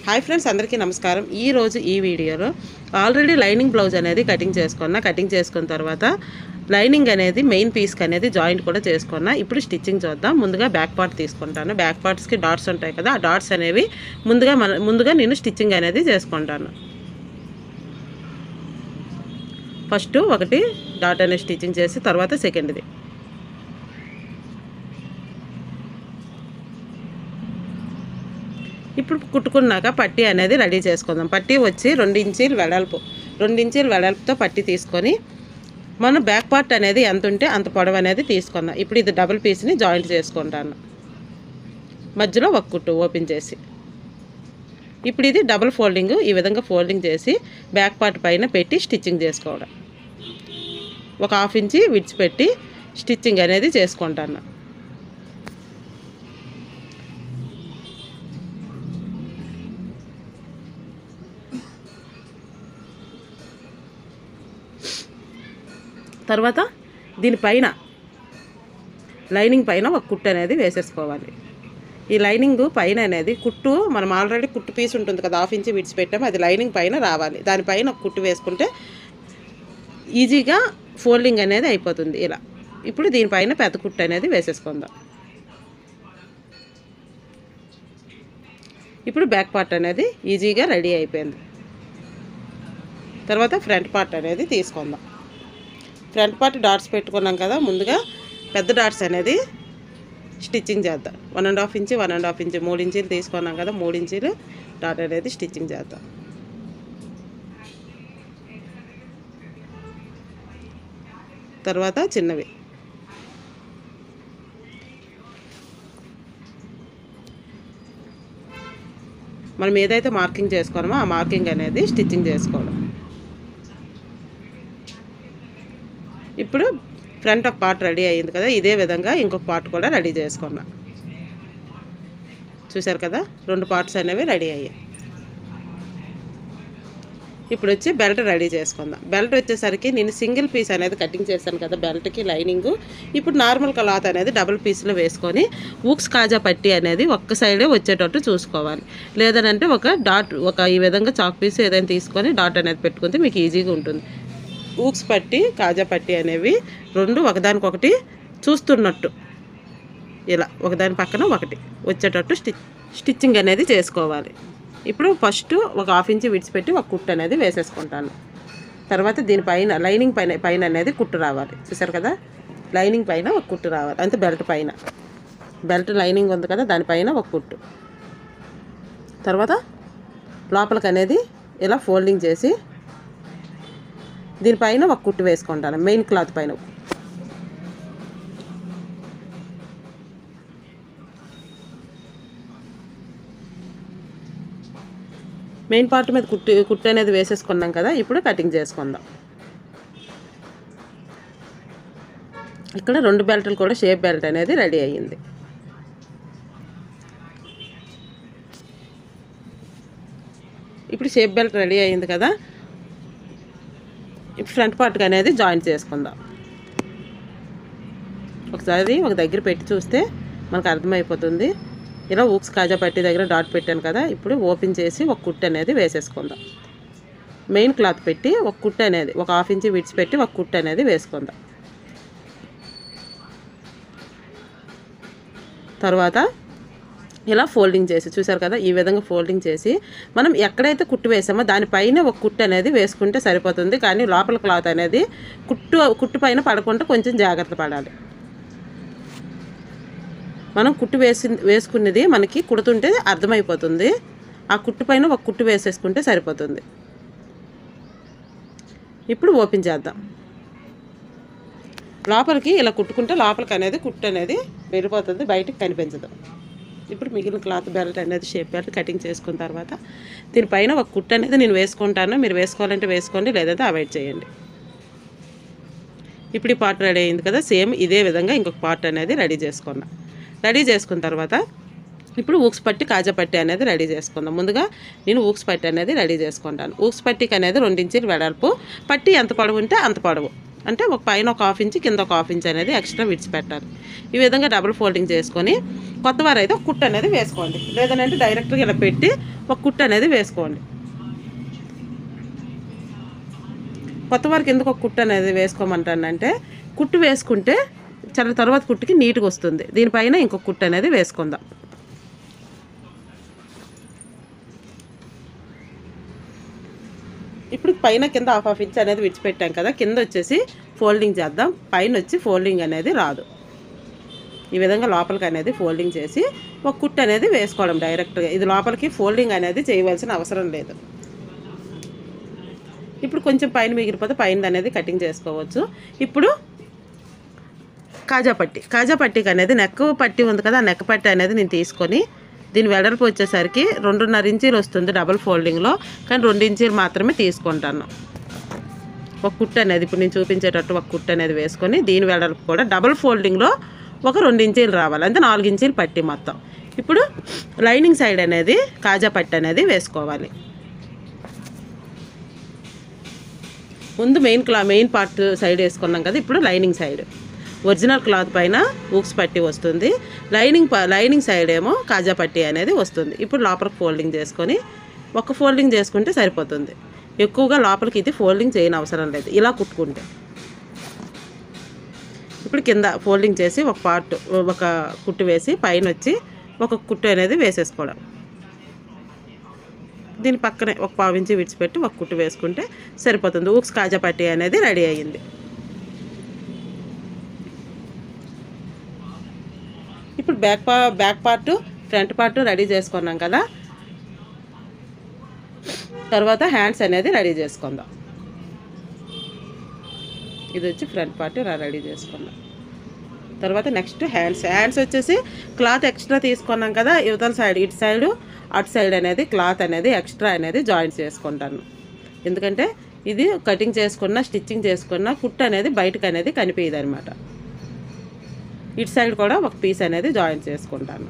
hi friends అందరికీ నమస్కారం ఈ రోజు ఈ వీడియోలో ఆల్రెడీ లైనింగ్ బ్లౌజ్ అనేది కటింగ్ చేసుకున్నా కటింగ్ చేసుకున్న తర్వాత లైనింగ్ అనేది మెయిన్ పీస్కి అనేది జాయింట్ కూడా చేసుకున్నా ఇప్పుడు స్టిచ్చింగ్ చూద్దాం ముందుగా బ్యాక్ పార్ట్ తీసుకుంటాను బ్యాక్ పార్ట్స్కి డాట్స్ ఉంటాయి కదా ఆ డాట్స్ అనేవి ముందుగా మన ముందుగా నేను స్టిచ్చింగ్ అనేది చేసుకుంటాను ఫస్ట్ ఒకటి డాట్ అనేది స్టిచ్చింగ్ చేసి తర్వాత సెకండ్ది ఇప్పుడు కుట్టుకున్నాక పట్టీ అనేది రెడీ చేసుకుందాం పట్టీ వచ్చి రెండు ఇంచీలు వెడల్పు రెండు ఇంచీలు వెడల్పుతో పట్టీ తీసుకొని మనం బ్యాక్ పార్ట్ అనేది ఎంత ఉంటే అంత పొడవు అనేది తీసుకుందాం ఇప్పుడు ఇది డబుల్ పీస్ని జాయింట్ చేసుకుంటాను మధ్యలో ఒక కుట్టు ఓపెన్ చేసి ఇప్పుడు ఇది డబుల్ ఫోల్డింగ్ ఈ విధంగా ఫోల్డింగ్ చేసి బ్యాక్ పార్ట్ పైన పెట్టి స్టిచ్చింగ్ చేసుకోవడం ఒక హాఫ్ ఇంచి విడిచిపెట్టి స్టిచ్చింగ్ అనేది చేసుకుంటాను తర్వాత దీనిపైన లైనింగ్ పైన ఒక కుట్టు అనేది వేసేసుకోవాలి ఈ లైనింగ్ పైన అనేది కుట్టు మనం ఆల్రెడీ కుట్టు పీస్ ఉంటుంది కదా హాఫ్ ఇంచి విడిచిపెట్టాము అది లైనింగ్ పైన రావాలి దానిపైన ఒక కుట్టు వేసుకుంటే ఈజీగా ఫోల్డింగ్ అనేది అయిపోతుంది ఇలా ఇప్పుడు దీనిపైన పెద్ద కుట్టు అనేది వేసేసుకుందాం ఇప్పుడు బ్యాక్ పార్ట్ అనేది ఈజీగా రెడీ అయిపోయింది తర్వాత ఫ్రంట్ పార్ట్ అనేది తీసుకుందాం ఫ్రంట్ పార్ట్ డాట్స్ పెట్టుకున్నాం కదా ముందుగా పెద్ద డాట్స్ అనేది స్టిచ్చింగ్ చేద్దాం one and half inch one and half inch మూడు ఇంచీలు తీసుకున్నాం కదా మూడు ఇంచీలు డాట్ అనేది స్టిచ్చింగ్ చేద్దాం తర్వాత చిన్నవి మనం ఏదైతే మార్కింగ్ చేసుకున్నామో ఆ మార్కింగ్ అనేది స్టిచ్చింగ్ చేసుకోవడం ఇప్పుడు ఫ్రంట్ ఒక పార్ట్ రెడీ అయ్యింది కదా ఇదే విధంగా ఇంకొక పార్ట్ కూడా రెడీ చేసుకున్నా చూసారు కదా రెండు పార్ట్స్ అనేవి రెడీ అయ్యాయి ఇప్పుడు వచ్చి బెల్ట్ రెడీ చేసుకుందాం బెల్ట్ వచ్చేసరికి నేను సింగిల్ పీస్ అనేది కటింగ్ చేశాను కదా బెల్ట్కి లైనింగ్ ఇప్పుడు నార్మల్ క్లాత్ అనేది డబుల్ పీస్లో వేసుకొని ఊక్స్ కాజా పట్టి అనేది ఒక్క సైడే వచ్చేటట్టు చూసుకోవాలి లేదనంటే ఒక డాట్ ఒక ఈ విధంగా చాక్ పీస్ ఏదైనా తీసుకొని డాట్ అనేది పెట్టుకుంటే మీకు ఈజీగా ఉంటుంది ఊక్స్ పట్టి కాజా పట్టి అనేవి రెండు ఒకదానికొకటి చూస్తున్నట్టు ఇలా ఒకదాని పక్కన ఒకటి వచ్చేటట్టు స్టిచ్ స్టిచ్చింగ్ అనేది చేసుకోవాలి ఇప్పుడు ఫస్ట్ ఒక హాఫ్ ఇంచ్ విడిచిపెట్టి ఒక కుట్టు అనేది వేసేసుకుంటాను తర్వాత దీనిపైన లైనింగ్ పైన పైన అనేది కుట్టు రావాలి చూసారు కదా లైనింగ్ పైన ఒక కుట్టు రావాలి అంతే బెల్ట్ పైన బెల్ట్ లైనింగ్ ఉంది కదా దానిపైన ఒక కుట్టు తర్వాత లోపలికి అనేది ఇలా ఫోల్డింగ్ చేసి దీనిపైన ఒక కుట్టు వేసుకుంటాను మెయిన్ క్లాత్ పైన మెయిన్ పార్ట్ మీద కుట్టు కుట్టు అనేది వేసేసుకున్నాం కదా ఇప్పుడు కటింగ్ చేసుకుందాం ఇక్కడ రెండు బెల్ట్లు కూడా షేప్ బెల్ట్ అనేది రెడీ అయ్యింది ఇప్పుడు షేప్ బెల్ట్ రెడీ అయ్యింది కదా ఇప్పుడు ఫ్రంట్ పార్ట్కి అనేది జాయింట్ చేసుకుందాం ఒకసారి ఒక దగ్గర పెట్టి చూస్తే మనకు అర్థమైపోతుంది ఇలా ఊక్స్ కాజా పట్టి దగ్గర డాట్ పెట్టాను కదా ఇప్పుడు ఓపెన్ చేసి ఒక కుట్టు అనేది వేసేసుకుందాం మెయిన్ క్లాత్ పెట్టి ఒక కుట్టు అనేది ఒక హాఫ్ ఇంచ్ విడిచిపెట్టి ఒక కుట్టు అనేది వేసుకుందాం తర్వాత ఇలా ఫోల్డింగ్ చేసి చూసారు కదా ఈ విధంగా ఫోల్డింగ్ చేసి మనం ఎక్కడైతే కుట్టు వేసామో దానిపైన ఒక కుట్టు అనేది వేసుకుంటే సరిపోతుంది కానీ లోపల క్లాత్ అనేది కుట్టు కుట్టు పైన పడకుండా కొంచెం జాగ్రత్త పడాలి మనం కుట్టు వేసి వేసుకున్నది మనకి కుడుతుంటే అర్థమైపోతుంది ఆ కుట్టు పైన ఒక కుట్టు వేసేసుకుంటే సరిపోతుంది ఇప్పుడు ఓపెన్ చేద్దాం లోపలికి ఇలా కుట్టుకుంటే లోపలికి అనేది కుట్టు అనేది వెళ్ళిపోతుంది బయటకు కనిపించదు ఇప్పుడు మిగిలిన క్లాత్ బెల్ట్ అనేది షేప్ బెల్ట్ కటింగ్ చేసుకున్న తర్వాత దీనిపైన ఒక కుట్టు అనేది నేను వేసుకుంటాను మీరు వేసుకోవాలంటే వేసుకోండి లేదంటే అవాయిడ్ చేయండి ఇప్పుడు ఈ పార్ట్ రెడీ అయింది కదా సేమ్ ఇదే విధంగా ఇంకొక పార్ట్ అనేది రెడీ చేసుకున్నా రెడీ చేసుకున్న తర్వాత ఇప్పుడు ఊక్స్ పట్టి కాజా పట్టి అనేది రెడీ చేసుకుందాం ముందుగా నేను ఊక్స్ పట్టి అనేది రెడీ చేసుకుంటాను ఊక్స్ పట్టికి అనేది రెండించీలు వెడల్పు పట్టి ఎంత పొడవు ఉంటే అంత పొడవు అంటే ఒక పైన ఒక హాఫ్ ఇంచ్ కింద ఒక హాఫ్ ఇంచ్ అనేది ఎక్స్ట్రా విడిచిపెట్టాలి ఈ విధంగా డబుల్ ఫోల్డింగ్ చేసుకొని కొత్త వారు అయితే ఒక కుట్టు అనేది వేసుకోండి లేదంటే డైరెక్ట్గా ఇలా పెట్టి ఒక కుట్టు అనేది వేసుకోండి కొత్త వారికి ఎందుకు ఒక కుట్టు అనేది వేసుకోమంటానంటే కుట్టు వేసుకుంటే చాలా తర్వాత కుట్టుకి నీట్గా వస్తుంది దీనిపైన ఇంకొక కుట్టు అనేది వేసుకుందాం ఇప్పుడు పైన కింద హాఫ్ హాఫ్ ఇంచ్ అనేది విడిచిపెట్టాం కదా కింద వచ్చేసి ఫోల్డింగ్ చేద్దాం పైన వచ్చి ఫోల్డింగ్ అనేది రాదు ఈ విధంగా లోపలికి అనేది ఫోల్డింగ్ చేసి ఒక కుట్టు అనేది వేసుకోవడం డైరెక్ట్గా ఇది లోపలికి ఫోల్డింగ్ అనేది చేయవలసిన అవసరం లేదు ఇప్పుడు కొంచెం పైన మిగిలిపోతే పైన అనేది కటింగ్ చేసుకోవచ్చు ఇప్పుడు కాజా పట్టి కాజా పట్టికి అనేది నెక్ పట్టి ఉంది కదా ఆ నెక్ పట్టి అనేది నేను తీసుకొని దీని వెడల్పు వచ్చేసరికి రెండున్నర ఇంచీలు వస్తుంది డబుల్ ఫోల్డింగ్లో కానీ రెండు ఇంచీలు మాత్రమే తీసుకుంటాను ఒక కుట్టు అనేది ఇప్పుడు నేను చూపించేటట్టు ఒక కుట్టు అనేది వేసుకొని దీని వెడల్పు కూడా డబుల్ ఫోల్డింగ్లో ఒక రెండు ఇంచీలు రావాలి అంటే నాలుగు ఇంచీలు పట్టి మొత్తం ఇప్పుడు లైనింగ్ సైడ్ అనేది కాజా పట్టి అనేది వేసుకోవాలి ముందు మెయిన్ క్లా మెయిన్ పార్ట్ సైడ్ వేసుకున్నాం కదా ఇప్పుడు లైనింగ్ సైడ్ ఒరిజినల్ క్లాత్ పైన ఊక్స్ పట్టి వస్తుంది లైనింగ్ ప- లైనింగ్ సైడ్ ఏమో కాజా పట్టి అనేది వస్తుంది ఇప్పుడు లోపలికి ఫోల్డింగ్ చేసుకొని ఒక ఫోల్డింగ్ చేసుకుంటే సరిపోతుంది ఎక్కువగా లోపలికి ఇది ఫోల్డింగ్ చేయని అవసరం లేదు ఇలా కుట్టుకుంటే ఇప్పుడు కింద ఫోల్డింగ్ చేసి ఒక పార్ట్ ఒక కుట్టు వేసి పైన వచ్చి ఒక కుట్టు అనేది వేసేసుకోవడం దీని పక్కనే ఒక పావించి విడిచిపెట్టి ఒక కుట్టు వేసుకుంటే సరిపోతుంది ఊక్స్ కాజా పట్టి అనేది రెడీ అయ్యింది ఇప్పుడు బ్యాక్ పా back part front part ready చేసుకున్నాం కదా తర్వాత హ్యాండ్స్ అనేది రెడీ చేసుకుందాం ఇది వచ్చి ఫ్రంట్ పార్ట్ ఇలా రెడీ చేసుకున్నాం తర్వాత నెక్స్ట్ హ్యాండ్స్ హ్యాండ్స్ వచ్చేసి క్లాత్ ఎక్స్ట్రా తీసుకున్నాం కదా యువతల సైడ్ ఇటు సైడ్ అటు సైడ్ అనేది క్లాత్ అనేది ఎక్స్ట్రా అనేది జాయింట్ చేసుకుంటాను ఎందుకంటే ఇది కటింగ్ చేసుకున్న స్టిచ్చింగ్ చేసుకున్న కుట్ అనేది బయటకు అనేది కనిపించదు అనమాట ఇటు సైడ్ కూడా ఒక పీస్ అనేది జాయిన్ చేసుకుంటాను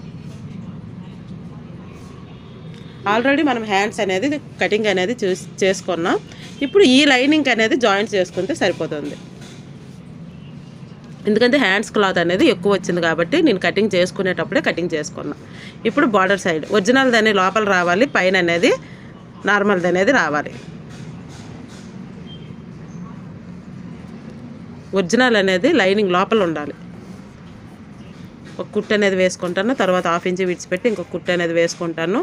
ఆల్రెడీ మనం హ్యాండ్స్ అనేది కటింగ్ అనేది చూస్ చేసుకున్నాం ఇప్పుడు ఈ లైనింగ్ అనేది జాయింట్ చేసుకుంటే సరిపోతుంది ఎందుకంటే హ్యాండ్స్ క్లాత్ అనేది ఎక్కువ వచ్చింది కాబట్టి నేను కటింగ్ చేసుకునేటప్పుడే కటింగ్ చేసుకున్నా ఇప్పుడు బార్డర్ సైడ్ ఒరిజినల్ దాన్ని లోపల రావాలి పైన అనేది నార్మల్ది అనేది రావాలి ఒరిజినల్ అనేది లైనింగ్ లోపల ఉండాలి ఒక కుట్టు అనేది వేసుకుంటాను తర్వాత హాఫ్ ఇంచ్ విడిచిపెట్టి ఇంకొక కుట్టు అనేది వేసుకుంటాను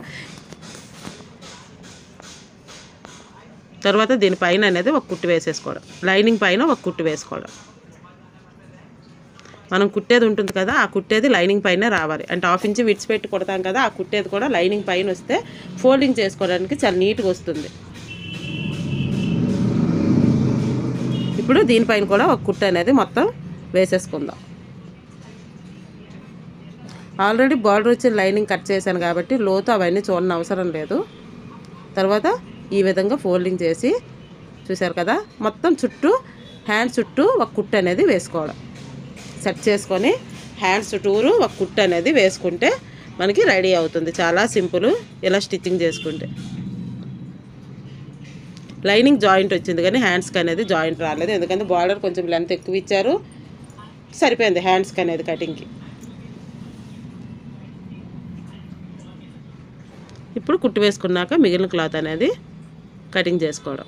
తర్వాత దీనిపైన అనేది ఒక కుట్టు వేసేసుకోవడం లైనింగ్ పైన ఒక కుట్టు వేసుకోవడం మనం కుట్టేది ఉంటుంది కదా ఆ కుట్టేది లైనింగ్ పైన రావాలి అంటే హాఫ్ ఇంచ్ విడిచిపెట్టి కొడతాం కదా ఆ కుట్టేది కూడా లైనింగ్ పైన వస్తే ఫోల్డింగ్ చేసుకోవడానికి చాలా నీట్గా వస్తుంది ఇప్పుడు దీనిపైన కూడా ఒక కుట్టు అనేది మొత్తం వేసేసుకుందాం ఆల్రెడీ బార్డర్ వచ్చి లైనింగ్ కట్ చేశాను కాబట్టి లోతు అవన్నీ చూడని అవసరం లేదు తర్వాత ఈ విధంగా ఫోల్డింగ్ చేసి చూశారు కదా మొత్తం చుట్టూ హ్యాండ్ చుట్టూ ఒక కుట్టు అనేది వేసుకోవడం సెట్ చేసుకొని హ్యాండ్స్ చుట్టూరు ఒక కుట్టు అనేది వేసుకుంటే మనకి రెడీ అవుతుంది చాలా సింపుల్ ఇలా స్టిచ్చింగ్ చేసుకుంటే లైనింగ్ జాయింట్ వచ్చింది కానీ హ్యాండ్స్కి అనేది జాయింట్ రాలేదు ఎందుకంటే బార్డర్ కొంచెం లెంత్ ఎక్కువ ఇచ్చారు సరిపోయింది హ్యాండ్స్కి అనేది కటింగ్కి ఇప్పుడు కుట్టు వేసుకున్నాక మిగిలిన క్లాత్ అనేది కటింగ్ చేసుకోవడం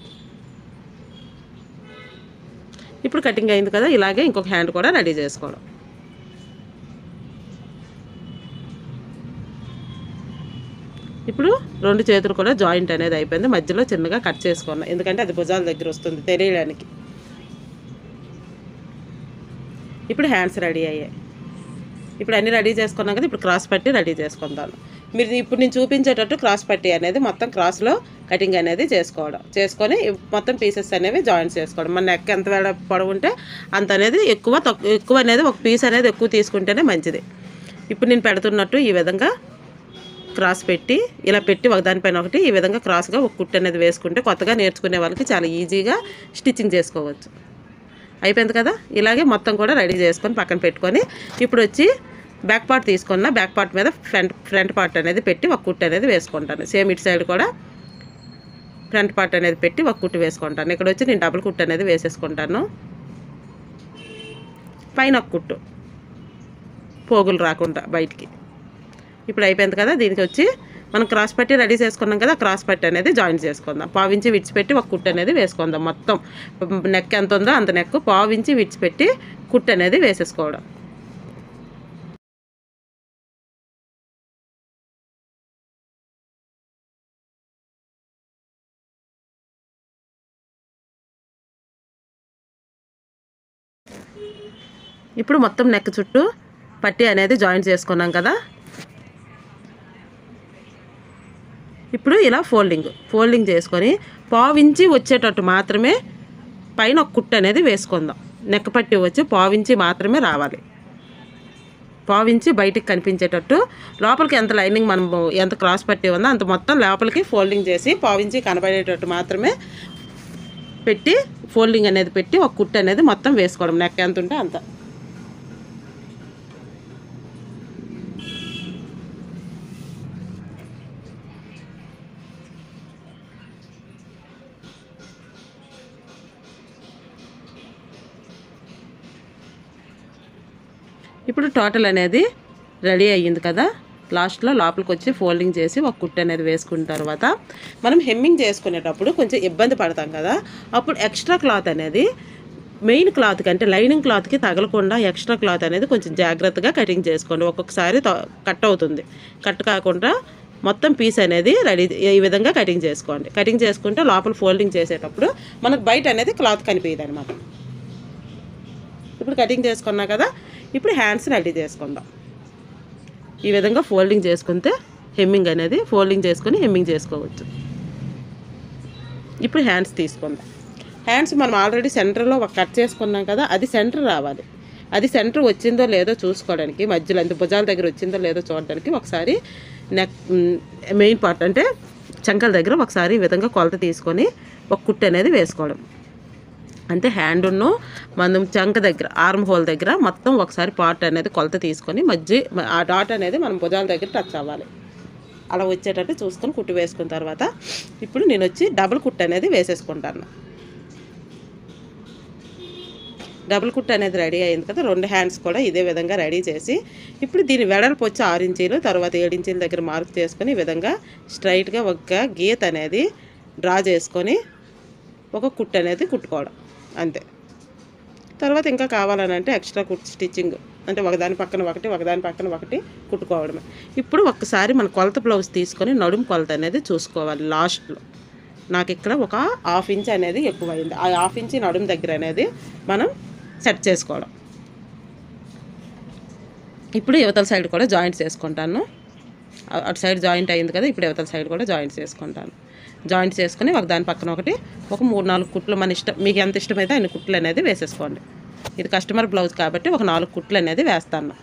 ఇప్పుడు కటింగ్ అయింది కదా ఇలాగే ఇంకొక హ్యాండ్ కూడా రెడీ చేసుకోవడం ఇప్పుడు రెండు చేతులు కూడా జాయింట్ అనేది అయిపోయింది మధ్యలో చిన్నగా కట్ చేసుకున్నాం ఎందుకంటే అది భుజాల దగ్గర వస్తుంది తెలియడానికి ఇప్పుడు హ్యాండ్స్ రెడీ అయ్యాయి ఇప్పుడు అన్నీ రెడీ చేసుకున్నాం కదా ఇప్పుడు క్రాస్ పట్టి రెడీ చేసుకుంటాను మీరు ఇప్పుడు నేను చూపించేటట్టు క్రాస్ పట్టి అనేది మొత్తం క్రాస్లో కటింగ్ అనేది చేసుకోవడం చేసుకొని మొత్తం పీసెస్ అనేవి జాయింట్ చేసుకోవడం మన నెక్ ఎంత వేళ పొడవు ఉంటే అంత అనేది ఎక్కువ తక్కువ ఎక్కువ అనేది ఒక పీస్ అనేది ఎక్కువ తీసుకుంటేనే మంచిది ఇప్పుడు నేను పెడుతున్నట్టు ఈ విధంగా క్రాస్ పెట్టి ఇలా పెట్టి ఒకదానిపైన ఒకటి ఈ విధంగా క్రాస్గా ఒక కుట్టు అనేది వేసుకుంటే కొత్తగా నేర్చుకునే వాళ్ళకి చాలా ఈజీగా స్టిచ్చింగ్ చేసుకోవచ్చు అయిపోయింది కదా ఇలాగే మొత్తం కూడా రెడీ చేసుకొని పక్కన పెట్టుకొని ఇప్పుడు వచ్చి బ్యాక్ పార్ట్ తీసుకున్న బ్యాక్ పార్ట్ మీద ఫ్రంట్ ఫ్రంట్ పార్ట్ అనేది పెట్టి ఒక కుట్టు అనేది వేసుకుంటాను సేమ్ ఇటు సైడ్ కూడా ఫ్రంట్ పార్ట్ అనేది పెట్టి ఒక కుట్టు వేసుకుంటాను ఇక్కడ వచ్చి నేను డబుల్ కుట్టు అనేది వేసేసుకుంటాను పైన ఒక కుట్టు పోగులు రాకుండా బయటికి ఇప్పుడు అయిపోయింది కదా దీనికి వచ్చి మనం క్రాస్ పట్టి రెడీ చేసుకున్నాం కదా క్రాస్ పట్టి అనేది జాయింట్ చేసుకుందాం పావించి విడిచిపెట్టి ఒక కుట్టు అనేది వేసుకుందాం మొత్తం నెక్ ఎంత ఉందో అంత నెక్ పావించి విడిచిపెట్టి కుట్టు అనేది వేసేసుకోవడం ఇప్పుడు మొత్తం నెక్ చుట్టూ పట్టి అనేది జాయింట్ చేసుకున్నాం కదా ఇప్పుడు ఇలా ఫోల్డింగ్ ఫోల్డింగ్ చేసుకొని పావించి వచ్చేటట్టు మాత్రమే పైన ఒక కుట్టు అనేది వేసుకుందాం నెక్ పట్టి వచ్చి పావించి మాత్రమే రావాలి పావించి బయటికి కనిపించేటట్టు లోపలికి ఎంత లైనింగ్ మనం ఎంత క్రాస్ పట్టి ఉందో అంత మొత్తం లోపలికి ఫోల్డింగ్ చేసి పావించి కనబడేటట్టు మాత్రమే పెట్టి ఫోల్డింగ్ అనేది పెట్టి ఒక కుట్టు అనేది మొత్తం వేసుకోవడం నెక్ ఎంత ఉంటే అంత ఇప్పుడు టోటల్ అనేది రెడీ అయ్యింది కదా లాస్ట్లో లోపలికి వచ్చి ఫోల్డింగ్ చేసి ఒక కుట్టు అనేది వేసుకున్న తర్వాత మనం హెమ్మింగ్ చేసుకునేటప్పుడు కొంచెం ఇబ్బంది పడతాం కదా అప్పుడు ఎక్స్ట్రా క్లాత్ అనేది మెయిన్ క్లాత్ కంటే లైనింగ్ క్లాత్కి తగలకుండా ఎక్స్ట్రా క్లాత్ అనేది కొంచెం జాగ్రత్తగా కటింగ్ చేసుకోండి ఒక్కొక్కసారి త- కట్ అవుతుంది కట్ కాకుండా మొత్తం పీస్ అనేది రెడీ ఈ విధంగా కటింగ్ చేసుకోండి కటింగ్ చేసుకుంటే లోపల ఫోల్డింగ్ చేసేటప్పుడు మనకు బయట అనేది క్లాత్ కనిపించదు అనమాట ఇప్పుడు కటింగ్ చేసుకున్నా కదా ఇప్పుడు హ్యాండ్స్ రెడీ చేసుకుందాం ఈ విధంగా ఫోల్డింగ్ చేసుకుంటే హెమ్మింగ్ అనేది ఫోల్డింగ్ చేసుకొని హెమ్మింగ్ చేసుకోవచ్చు ఇప్పుడు హ్యాండ్స్ తీసుకుందాం హ్యాండ్స్ మనం ఆల్రెడీ సెంటర్లో ఒక కట్ చేసుకున్నాం కదా అది సెంటర్ రావాలి అది సెంటర్ వచ్చిందో లేదో చూసుకోవడానికి మధ్యలో అంటే భుజాల దగ్గర వచ్చిందో లేదో చూడడానికి ఒకసారి నెక్ మెయిన్ పార్ట్ అంటే చంకల దగ్గర ఒకసారి ఈ విధంగా కొలత తీసుకొని ఒక కుట్టు అనేది వేసుకోవడం అంటే హ్యాండ్ను మనం చంక దగ్గర ఆర్మ్ హోల్ దగ్గర మొత్తం ఒకసారి పార్ట్ అనేది కొలత తీసుకొని మధ్య ఆ డాట్ అనేది మనం భుజాల దగ్గర టచ్ అవ్వాలి అలా వచ్చేటట్టు చూసుకొని కుట్టు వేసుకున్న తర్వాత ఇప్పుడు నేను వచ్చి డబుల్ కుట్టు అనేది వేసేసుకుంటాను డబుల్ కుట్ అనేది రెడీ అయింది కదా రెండు హ్యాండ్స్ కూడా ఇదే విధంగా రెడీ చేసి ఇప్పుడు దీని వెడల్పు వచ్చి ఆరు ఇంచీలు తర్వాత ఏడు ఇంచీల దగ్గర మార్క్ చేసుకొని ఈ విధంగా స్ట్రైట్గా ఒక గీత అనేది డ్రా చేసుకొని ఒక కుట్ అనేది కుట్టుకోవడం అంతే తర్వాత ఇంకా కావాలని అంటే ఎక్స్ట్రా కుట్ స్టిచ్చింగ్ అంటే ఒకదాని పక్కన ఒకటి ఒకదాని పక్కన ఒకటి కుట్టుకోవడమే ఇప్పుడు ఒక్కసారి మన కొలత బ్లౌజ్ తీసుకొని నడుము కొలత అనేది చూసుకోవాలి లాస్ట్లో నాకు ఇక్కడ ఒక హాఫ్ ఇంచ్ అనేది ఎక్కువైంది ఆ హాఫ్ ఇంచ్ నడుము దగ్గర అనేది మనం సెట్ చేసుకోవడం ఇప్పుడు యువతల సైడ్ కూడా జాయింట్స్ చేసుకుంటాను అ- అటు సైడ్ జాయింట్ అయింది కదా ఇప్పుడు యువతల సైడ్ కూడా జాయింట్స్ చేసుకుంటాను జాయింట్ చేసుకుని ఒక దాని పక్కన ఒకటి ఒక మూడు నాలుగు కుట్లు మన ఇష్టం మీకు ఎంత ఇష్టమైతే అన్ని కుట్లు అనేది వేసేసుకోండి ఇది కస్టమర్ బ్లౌజ్ కాబట్టి ఒక నాలుగు కుట్లు అనేది వేస్తాను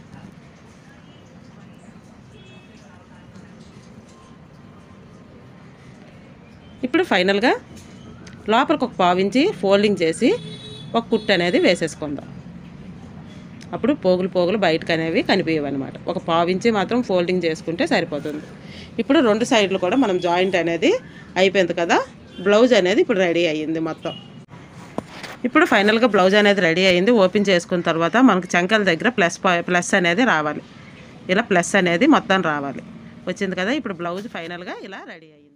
ఇప్పుడు ఫైనల్గా లోపలికి ఒక పావించి ఫోల్డింగ్ చేసి ఒక కుట్టు అనేది వేసేసుకుందాం అప్పుడు పోగులు పోగులు బయటకు అనేవి కనిపించవు అనమాట ఒక పావించి మాత్రం ఫోల్డింగ్ చేసుకుంటే సరిపోతుంది ఇప్పుడు రెండు సైడ్లు కూడా మనం జాయింట్ అనేది అయిపోయింది కదా బ్లౌజ్ అనేది ఇప్పుడు రెడీ అయ్యింది మొత్తం ఇప్పుడు ఫైనల్గా బ్లౌజ్ అనేది రెడీ అయింది ఓపెన్ చేసుకున్న తర్వాత మనకు చంకల దగ్గర ప్లస్ పా- ప్లస్ అనేది రావాలి ఇలా ప్లస్ అనేది మొత్తం రావాలి వచ్చింది కదా ఇప్పుడు బ్లౌజ్ ఫైనల్గా ఇలా రెడీ అయ్యింది